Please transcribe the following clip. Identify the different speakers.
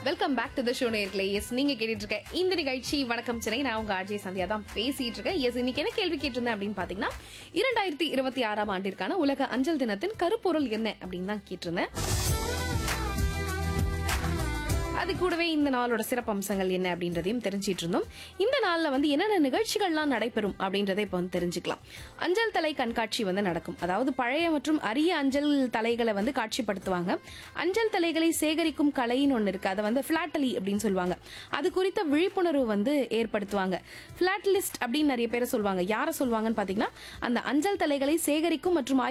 Speaker 1: welcome back to the show நேர்களே yes நீங்க கேட்டுட்டு இருக்க இந்த நிகழ்ச்சி வணக்கம் சென்னை நான் உங்க அஜய் சந்தியா தான் பேசிட்டு இருக்கேன் எஸ் இன்னைக்கு என்ன கேள்வி கேட்டிருந்தேன் அப்படின்னு பாத்தீங்கன்னா இரண்டாயிரத்தி இருபத்தி ஆறாம் ஆண்டிற்கான உலக அஞ்சல் தினத்தின் கருப்பொருள் என்ன அப்படின்னு தான் கேட்டிருந்தேன் அது கூடவே இந்த நாளோட சிறப்பு அம்சங்கள் என்ன அப்படின்றதையும் தெரிஞ்சிட்டு இருந்தோம் இந்த நாள்ல வந்து என்னென்ன நிகழ்ச்சிகள்லாம் நடைபெறும் அப்படின்றதை இப்போ வந்து தெரிஞ்சுக்கலாம் அஞ்சல் தலை கண்காட்சி வந்து நடக்கும் அதாவது பழைய மற்றும் அரிய அஞ்சல் தலைகளை வந்து காட்சிப்படுத்துவாங்க அஞ்சல் தலைகளை சேகரிக்கும் கலைன்னு ஒன்று இருக்கு அதை வந்து பிளாட்டலி அப்படின்னு சொல்லுவாங்க அது குறித்த விழிப்புணர்வு வந்து ஏற்படுத்துவாங்க பிளாட் லிஸ்ட் அப்படின்னு நிறைய பேரை சொல்லுவாங்க யாரை சொல்லுவாங்கன்னு பாத்தீங்கன்னா அந்த அஞ்சல் தலைகளை சேகரிக்கும் மற்றும்